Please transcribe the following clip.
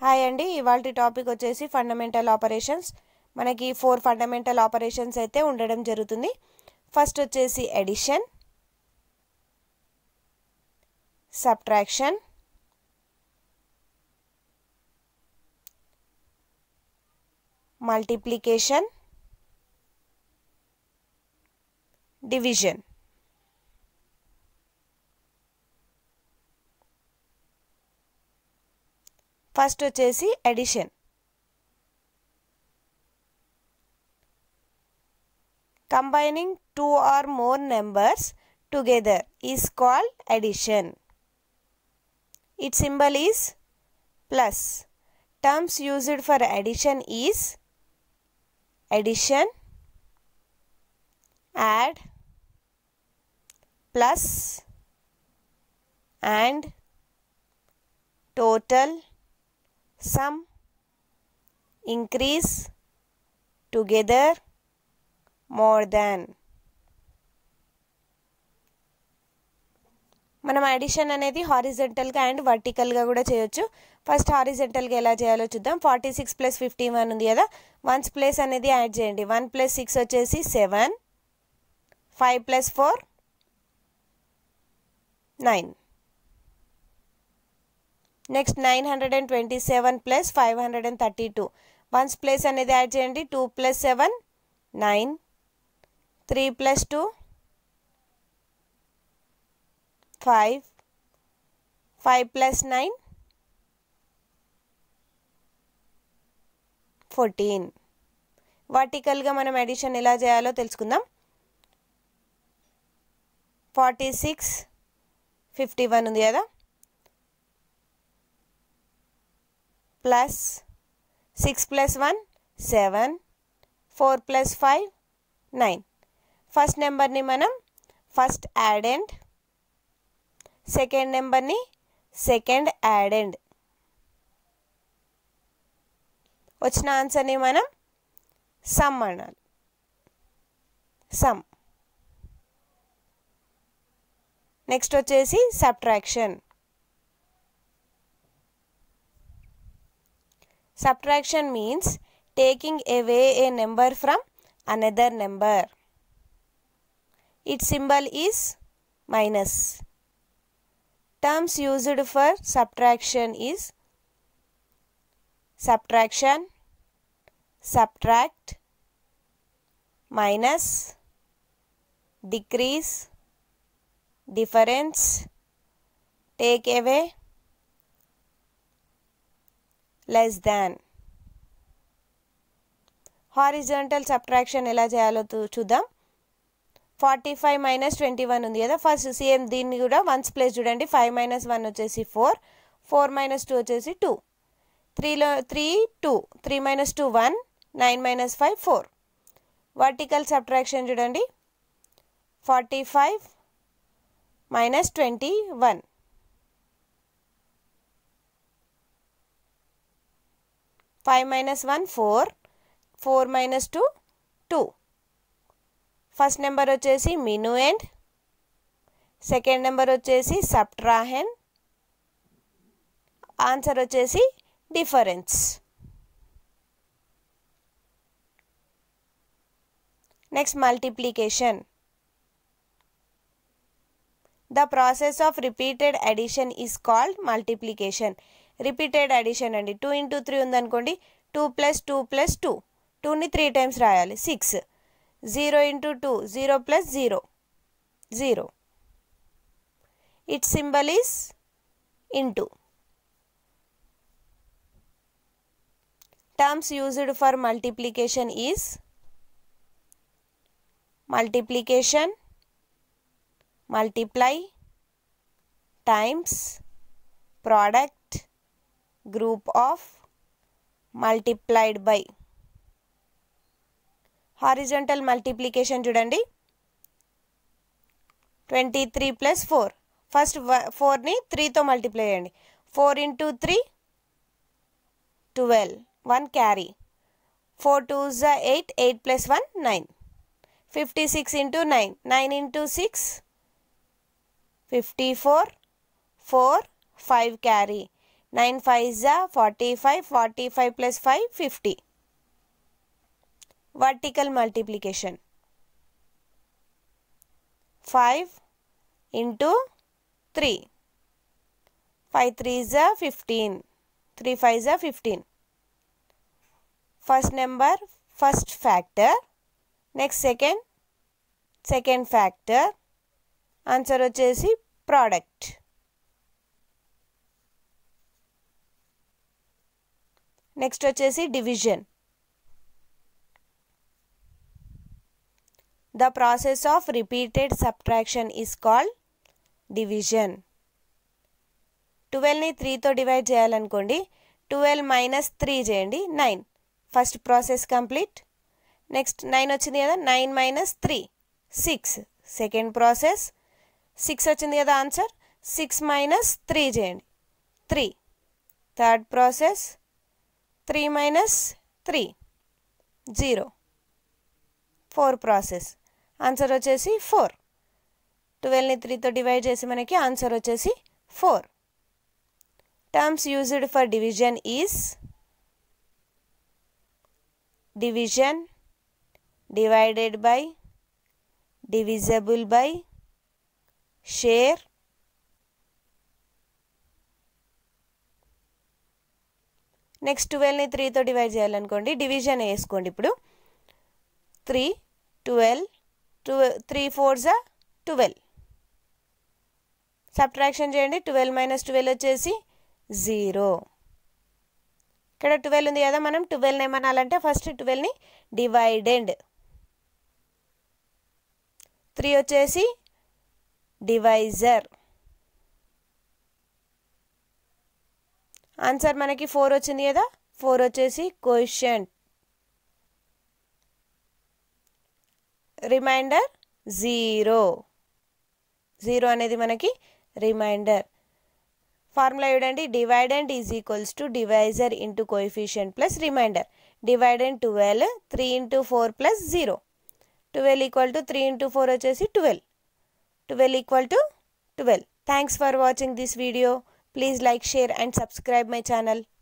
hi అండి ఇవాళ topic వచ్చేసి ఫండమెంటల్ ఆపరేషన్స్ మనకి ఫోర్ ఫండమెంటల్ ఆపరేషన్స్ అయితే ఉండడం జరుగుతుంది ఫస్ట్ వచ్చేసి addition subtraction multiplication division first వచ్చేసి addition combining two or more numbers together is called addition it symbol is plus terms used for addition is addition add plus and total sum increase together more than మనం addition అనేది హారిజెంటల్గా and వర్టికల్గా కూడా చేయొచ్చు first హారిజెంటల్గా ఎలా చేయాలో చూద్దాం forty six plus fifty one ఉంది కదా వన్స్ ప్లేస్ అనేది యాడ్ చేయండి వన్ ప్లస్ సిక్స్ వచ్చేసి seven five plus four nine next nine hundred and twenty seven plus five hundred and thirty two ones place అనేది add చేయండి two plus seven nine three plus two five five plus nine fourteen వర్టికల్గా మనం addition ఎలా చేయాలో తెలుసుకుందాం forty six fifty one ఉంది కదా plus six plus one seven four plus five nine first నెంబర్ని మనం ఫస్ట్ యాడెండ్ సెకండ్ నెంబర్ని సెకండ్ యాడెండ్ వచ్చిన ఆన్సర్ని మనం సమ్ అనాలి సమ్ నెక్స్ట్ వచ్చేసి subtraction subtraction means taking away a number from another number its symbol is minus terms used for subtraction is subtraction subtract minus decrease difference take away less than horizontal subtraction ఎలా చేయాలో చూద్దాం forty five minus twenty one ఉంది కదా first same దీన్ని కూడా ones place చూడండి five minus one వచ్చేసి four four minus two వచ్చేసి టూ త్రీలో three two three minus two one nine minus five four vertical subtraction చూడండి forty five minus twenty one five minus one four four minus two two first number వచ్చేసి minuend second number వచ్చేసి సబ్ట్రాహెన్ answer వచ్చేసి difference next multiplication the process of repeated addition is called multiplication repeated addition అండి two into three ఉందనుకోండి two plus two plus two టూని three times రాయాలి six zero into two zero plus zero zero it symbol is into terms used for multiplication is multiplication multiply times product group of multiplied by horizontal multiplication చూడండి twenty three plus four first ఫోర్ని త్రీతో multiply చేయండి four into three twelve one carry four two జా eight eight plus one nine fifty six into nine nine into six fifty four four five carry nine five జా forty five forty five plus five fifty vertical multiplication five into three five three జా fifteen three five జా fifteen first number first factor next second second factor answer వచ్చేసి product next వచ్చేసి division the process of repeated subtraction is called division ట్వెల్వ్ని త్రీతో divide చేయాలనుకోండి twelve minus three చేయండి nine first process complete next nine వచ్చింది కదా nine minus three six second process six వచ్చింది కదా answer six minus three చేయండి three third process three minus three zero four process answer వచ్చేసి four ట్వెల్వ్ని త్రీతో divide చేసి మనకి ఆన్సర్ వచ్చేసి four terms used for division is division divided by divisible by share next ట్వెల్వ్ని త్రీతో డివైడ్ చేయాలనుకోండి డివిజన్ వేసుకోండి ఇప్పుడు three twelve twelve three four జా ట్వెల్వ్ సబ్ట్రాక్షన్ చేయండి ట్వెల్వ్ మైనస్ ట్వెల్వ్ వచ్చేసి జీరో ఇక్కడ ట్వెల్వ్ ఉంది కదా మనం ట్వెల్వ్ని ఏమనాలంటే ఫస్ట్ ట్వెల్వ్ని డివైడెడ్ త్రీ వచ్చేసి డివైజర్ ఆన్సర్ మనకి ఫోర్ వచ్చింది కదా ఫోర్ వచ్చేసి క్వశ్చన్ రిమైండర్ జీరో జీరో అనేది మనకి రిమైండర్ ఫార్ములా చూడండి dividend is equals to divisor into coefficient plus remainder dividend twelve three into four plus zero twelve equal to three into four వచ్చేసి twelve twelve equal to twelve thanks for watching this video please like share and subscribe my channel